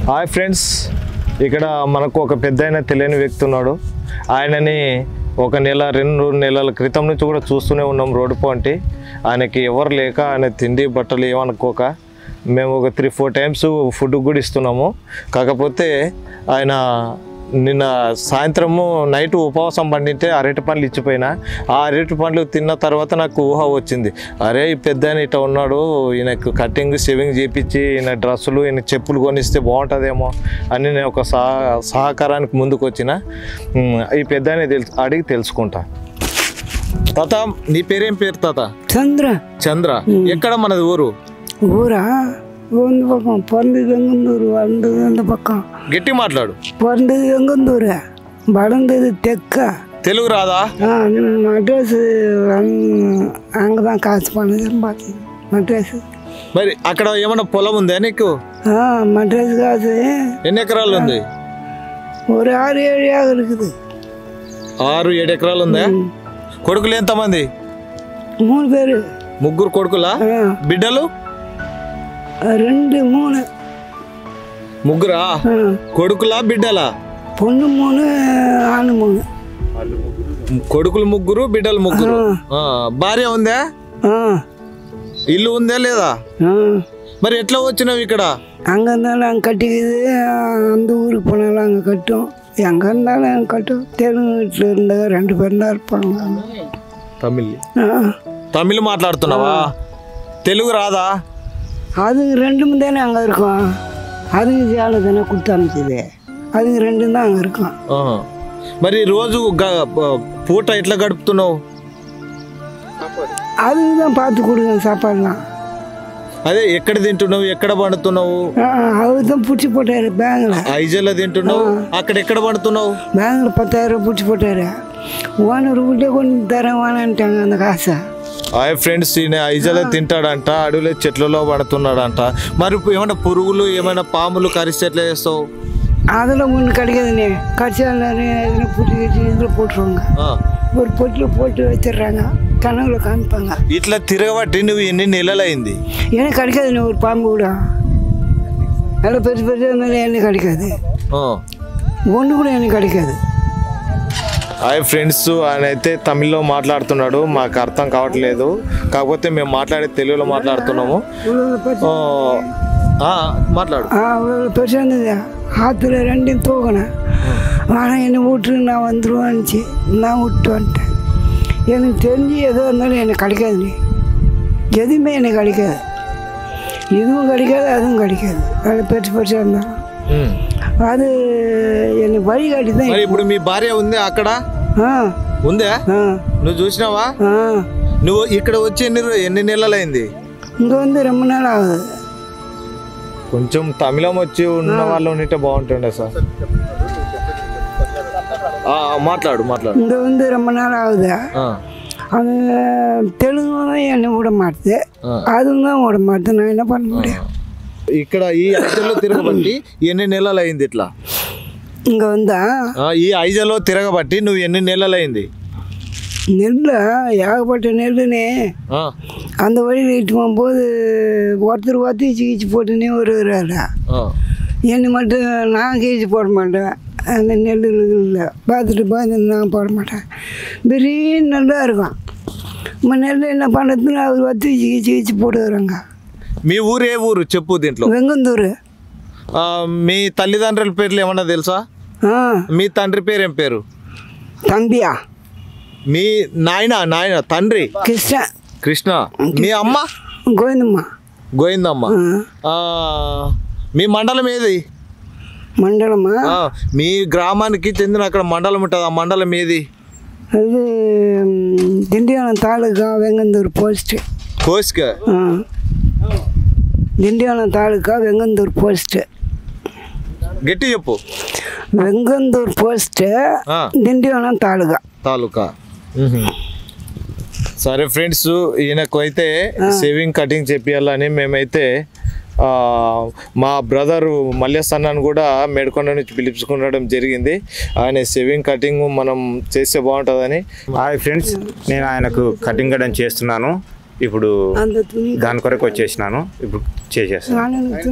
Hi friends ఇక్కడ మనకు ఒక పెద్ద అయిన తెలియని వ్యక్తి ఉన్నాడు ఆయనని ఒక నెల రెండు నెలల క్రితం నుంచి కూడా చూస్తూనే ఉన్నాం రోడ్డు పాంటి ఆయనకి ఎవరు లేక ఆయన తిండి బట్టలు ఏమనుకోక మేము ఒక త్రీ ఫోర్ టైమ్స్ ఫుడ్ కూడా ఇస్తున్నాము కాకపోతే ఆయన నిన్న సాయంత్రము నైట్ ఉపవాసం పండితే అరటి పండ్లు ఇచ్చిపోయినా ఆ అరటి పండ్లు తిన్న తర్వాత నాకు ఊహ వచ్చింది అరే ఈ పెద్ద ఆయన ఇట్లా ఉన్నాడు ఈయనకు కటింగ్ షేవింగ్ చేపించి ఈయన డ్రెస్సులు ఈయన చెప్పులు కొనిస్తే బాగుంటుందేమో అని నేను ఒక సహ సహకారానికి ముందుకు వచ్చిన ఉమ్, ఈ పెద్ద ఆయన తెలుసు అడిగి తెలుసుకుంటా తాత నీ పేరేం పేరు తాత చంద్ర చంద్ర ఎక్కడ మనది ఊరు ఊరా ಒಂದು ಪಕ್ಕ పొంది వెంగందూరు అందు అంత పక్కం గట్టి మాట్లాడు పొంది వెంగందూరు బడంది తెక్క తెలుగు రాదా అడ్రస్ அங்கதான் காசு பண்ணது பார்த்து மட்ரஸ் మరి అక్కడ ఏమన్నా పొలం ఉందా నీకు ஆ மட்ரஸ் காசு ఎన్ని ఎకరాలు ఉంది ஒரு ஆறு ஏழு ஏக்கர் இருக்குது ఆరు ఏడు ఎకరాలు ఉందా కొడుకులు ఎంతమంది மூணு பேர் ముగ్గురు కొడుకులా బిడ్డలు ரெண்டு மூணு ముగ్గురా ஆ, కొడుకులా బిడ్డలా பொண்ணு மூணு ஆணு மூணு కొడుకులు ముగ్గురు బిడ్డలు ముగ్గురు ఆ, భార్య ఉందా ஆ ఇల్లు ఉందా లేదా ஆ మరి ఎట్లా వచ్చినావు ఇక్కడ அங்கே இருந்தாலும் அங்கே கட்டிக்குது அந்த ஊருக்கு போனாலும் அங்கே கட்டும் எங்கே இருந்தாலும் அங்கே கட்டும் தெலுங்கு வீட்டில் இருந்தா ரெண்டு பேரும் தான் இருப்பாங்க తమిళ్ ஆ. తమిళ్ మాట్లాడుతున్నావా తెలుగు రాదా அதுங்க ரெண்டும் தானே அங்கே இருக்கும் அதுங்க சேலை தானே கொடுத்து அனுப்பிச்சது அதுங்க ரெண்டும் தான் அங்கே இருக்கும் ఆ. మరి రోజు గ- ప- పూట ఎట్లా గడుపుతున్నావు அதுங்க தான் பார்த்து கொடுங்க சாப்பாடுலாம் అదే ఎక్కడ తింటున్నావు ఎక్కడ పండుతున్నావు ஆ, அவர் தான் பிடிச்சி போட்டார் பேங்கில் ఐజల్లో తింటున్నావు అక్కడ ఎక్కడ పండుతున్నావు பேங்கில் பத்தாயிரம் பிடிச்சி போட்டார் ஓனர் கிட்டே கொண்டு தரேன் வேணான்ட்டாங்க அந்த காசை హాయ్ ఫ్రెండ్స్ ఈయన ఐజలో తింటాడంట అడవిలో చెట్లలో పడుతున్నాడంట మరి ఏమైనా పురుగులు ఏమైనా పాములు కరిస్తే ఎట్లా చేస్తావు அதெல்லாம் ஒன்றும் கிடைக்காதுண்ணே கடிச்சாலும் எதுனா புட்டி கட்டி இதில் போட்டுருவாங்க ఆ. ஒரு பொட்டில் போட்டு வச்சிடுறாங்க கனவுல காமிப்பாங்க ఇట్లా తిరగబట్టి నువ్వు ఎన్ని నెలలైంది எனக்கு கிடைக்காதுண்ணே ஒரு பாம்பு கூட நல்லா பெருசு பெருசாக இருந்தாலும் எனக்கு கிடைக்காது ఆ. ஒன்று கூட எனக்கு கிடைக்காது హాయ్ ఫ్రెండ్స్ ఆయన అయితే తమిళ్లో మాట్లాడుతున్నాడు మాకు అర్థం కావట్లేదు కాకపోతే మేము మాట్లాడే తెలుగులో మాట్లాడుతున్నాము இவ்வளோ பெருசு ఆ, ఆ, మాట్లాడు ஆ அவ்வளோ பெருசாக இருந்தது ஆற்றுல ரெண்டையும் தூக்கினேன் ஆனால் என்னை விட்டுரு நான் வந்துடுவேன்னுச்சு நான் விட்டு வந்துட்டேன் எனக்கு தெரிஞ்சு எதோ இருந்தாலும் எனக்கு கிடைக்காதுண்ணே எதுவுமே எனக்கு கிடைக்காது இதுவும் கிடைக்காது அதுவும் கிடைக்காது அது பெருசு பெருசாக இருந்தாலும் ఉమ్. அது எனக்கு வழிகாட்டி தான் మరి ఇప్పుడు మీ భార్య ఉంది అక్కడ ஆ ఉందా ஆ నువ్వు చూసినావా ஆ నువ్వు ఇక్కడ వచ్చి ఎన్ని రో- ఎన్ని నెలలైంది இங்கே வந்து ரொம்ப நாள் ஆகுது కొంచెం తమిళం వచ్చి ఉన్న వాళ్ళు ఉంటే బాగుంటుండే సార్ ఆ, మాట్లాడు మాట్లాడు இங்கே வந்து ரொம்ப நாள் ஆகுது ఆ, அது தெலுங்கு தான் என்னை விட மாட்டுது ఆ. அதுவும் தான் விட மாட்டுது நான் என்ன பண்ண முடியும் ఇక్కడ ఈ ఐజలో తిరగబట్టి ఎన్ని నెలలైంది ఇట్లా இங்கே வந்தா ఆ, ఈ ఐజలో తిరగబట్టి నువ్వు ఎన్ని నెలలైంది நெல் ஏகப்பட்ட நெல்லுனே ఆ, அந்த வழியில் இட்டு போகும்போது ஒருத்தர் ஒத்தி கீச்சு போட்டுனே வருகிறாரு ఆ, என்னை மட்டும் நான் கீச்சு போட மாட்டேன் அந்த நெல் இல்லை பார்த்துட்டு பார்த்து நான் போட மாட்டேன் பெரிய நெல்லாக இருக்கும் நம்ம நெல் என்ன பண்ணுறதுன்னு அவர் ஒத்தி கீச்சு கீச்சு போட்டுக்கிறாங்க మీ ఊరు ఏ ఊరు చెప్పు దీంట్లో வெங்கந்தூர் ఆ, మీ తల్లిదండ్రుల పేర్లు ఏమన్నా తెలుసా ஆ మీ తండ్రి పేరు ఏం పేరు தம்பியா మీ నాయన నాయన తండ్రి கிருஷ்ணன் కృష్ణ మీ అమ్మ கோவிந்தம்மா గోవిందమ్మ ஆ ఆ, మీ మండలం ఏది மண்டலமா ఆ, మీ గ్రామానికి చెందిన అక్కడ మండలం ఉంటుంది ఆ మండలం ఏది அது ம், திண்டிவனம் தாலுக்கா வெங்கந்தூர் போஸ்ட்டு కోసిక ஆ திண்டிவனம் தாலுக்கா வெங்கந்தூர் போஸ்ட்டு గట్టి చెప్పు வெங்கந்தூர் போஸ்ட்டு ఆ, திண்டிவனம் தாலுக்கா తాలూకా మ్మ్. సరే ఫ్రెండ్స్ ఈయనకు అయితే సేవింగ్ కటింగ్ చెప్పియాలని మేమైతే ఆ, మా బ్రదర్ మల్లేష్ అన్నను కూడా మేడ్కొండ నుంచి పిలుచుకునడం జరిగింది ఆయన సేవింగ్ కటింగ్ మనం చేస్తే బాగుంటుందని హాయ్ ఫ్రెండ్స్ నేను ఆయనకు కటింగ్ కటింగ్ చేస్తున్నాను ఇప్పుడు அந்த துணி దాని కొరకు వచ్చేసినాను ఇప్పుడు చేసేస్తాను காலையில்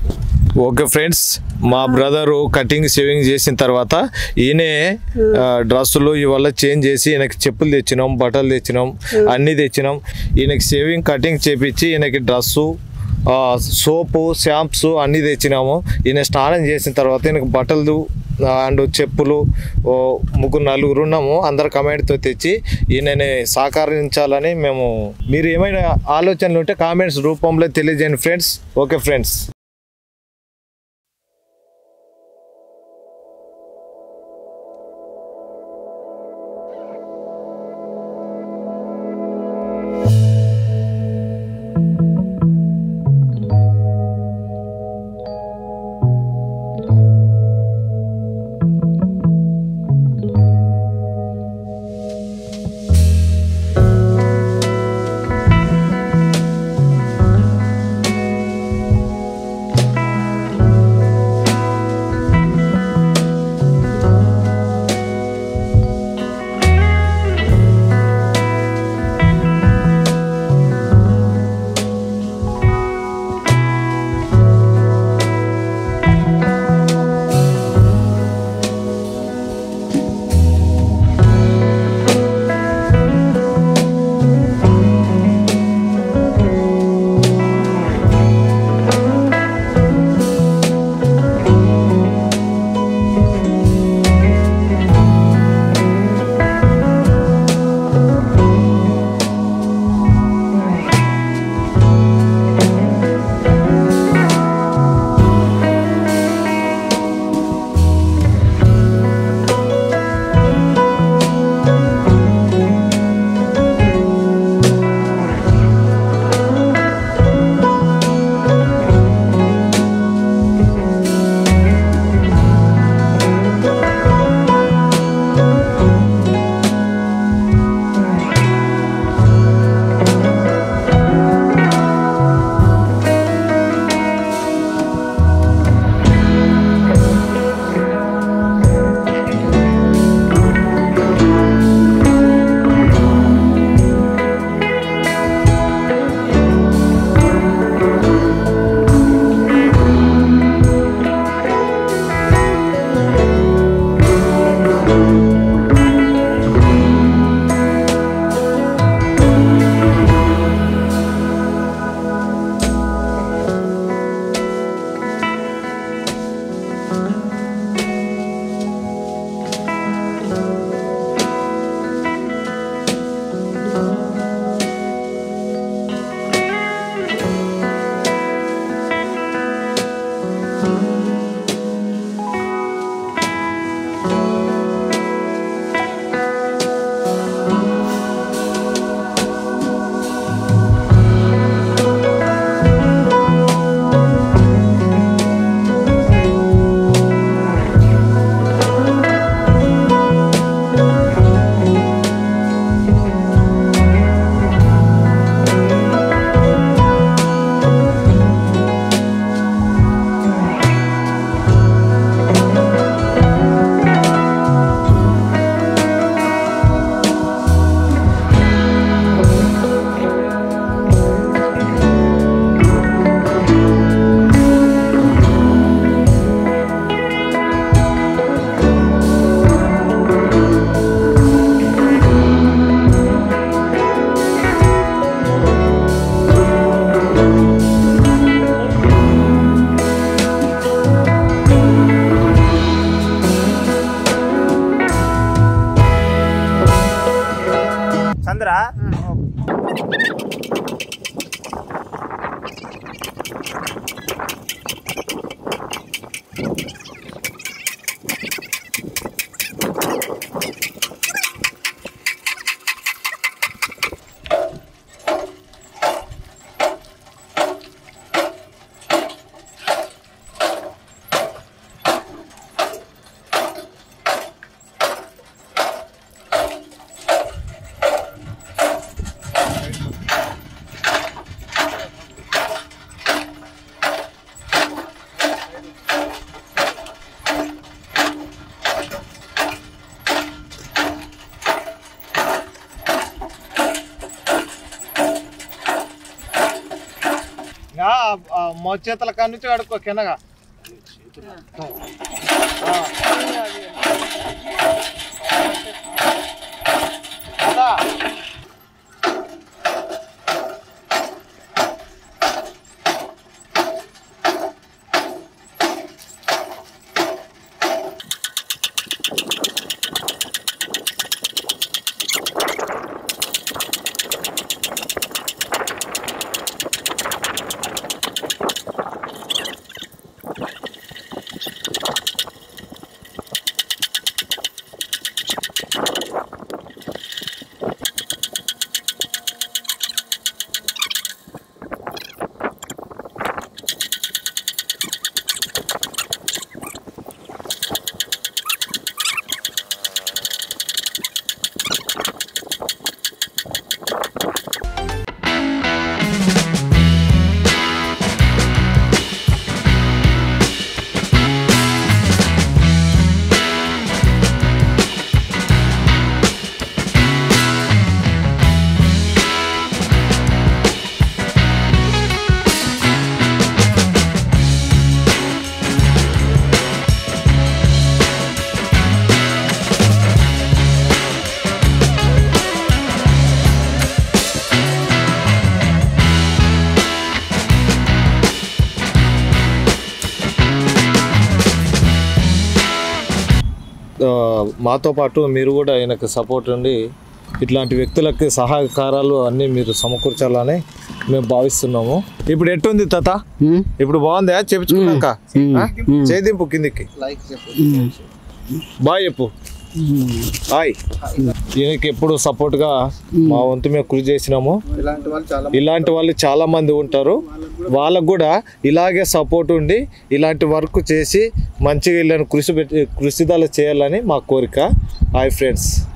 ఓకే ఫ్రెండ్స్ మా బ్రదరు కటింగ్ షేవింగ్ చేసిన తర్వాత ఈయనే ఆ, డ్రెస్సులు ఇవల్ల చేంజ్ చేసి ఈయనకి చెప్పులు తెచ్చినాం బట్టలు తెచ్చినాం అన్నీ తెచ్చినాం ఈయనకి షేవింగ్ కటింగ్ చేపించి ఈయనకి డ్రెస్సు ఆ, సోపు షాంప్స్ అన్నీ తెచ్చినాము ఈయన స్నానం చేసిన తర్వాత ఈయనకి బట్టలు ఆ, అండ్ చెప్పులు ఓ ముగ్గురు నలుగురు ఉన్నాము అందరు కమెంట్తో తెచ్చి ఈయనని సహకరించాలని మేము మీరు ఏమైనా ఆలోచనలు ఉంటే కామెంట్స్ రూపంలో తెలియజేయండి ఫ్రెండ్స్ ఓకే ఫ్రెండ్స్ చంద్ర మోచేతల కాడ నుంచి కడుక్కో కిందగా ఆ, మాతో పాటు మీరు కూడా ఆయనకు సపోర్ట్ ఉండి ఇట్లాంటి వ్యక్తులకి సహకారాలు అన్నీ మీరు సమకూర్చాలని మేము భావిస్తున్నాము ఇప్పుడు ఎట్టుంది తాత ఇప్పుడు బాగుందా చెప్పుకున్నాక చేదింపు కిందికి బాయ్ చెప్పు హాయ్ ఈయనకి ఎప్పుడు సపోర్ట్గా మా వంతు మేము కృషి చేసినాము ఇలాంటి వాళ్ళు చాలా మంది ఉంటారు వాళ్ళకు కూడా ఇలాగే సపోర్ట్ ఉండి ఇలాంటి వర్క్ చేసి మంచిగా వీళ్ళని కృషి పెట్టి కృషిదాలు చేయాలని మా కోరిక హాయ్ ఫ్రెండ్స్